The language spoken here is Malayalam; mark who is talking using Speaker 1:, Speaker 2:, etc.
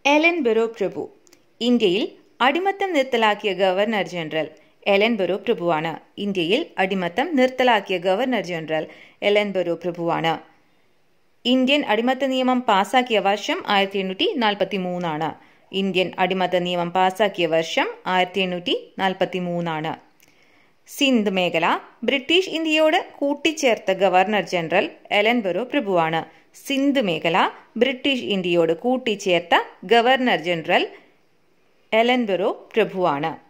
Speaker 1: എലൻ ബെറോ പ്രഭു ഇന്ത്യയിൽ അടിമത്തം നിർത്തലാക്കിയ ഗവർണർ ജനറൽ എലൻ ബെറോ പ്രഭുവാണ് ഇന്ത്യയിൽ അടിമത്തം നിർത്തലാക്കിയ ഗവർണർ ജനറൽ എലൻ ബെറോ പ്രഭുവാണ് ഇന്ത്യൻ അടിമത്ത നിയമം പാസാക്കിയ വർഷം ആയിരത്തി എണ്ണൂറ്റി നാൽപ്പത്തി മൂന്നാണ് ഇന്ത്യൻ അടിമത്ത നിയമം പാസാക്കിയ വർഷം ആയിരത്തി എണ്ണൂറ്റി നാൽപ്പത്തി മൂന്നാണ് സിന്ധ് മേഖല ബ്രിട്ടീഷ് ഇന്ത്യയോട് കൂട്ടിച്ചേർത്ത ഗവർണർ ജനറൽ എലൻ ബെറോ പ്രഭുവാണ് സിന്ധ് മേഖല ബ്രിട്ടീഷ് ഇന്ത്യയോട് കൂട്ടിച്ചേർത്ത ഗവർണർ ജനറൽ എലൻ ബെറോ പ്രഭുവാണ്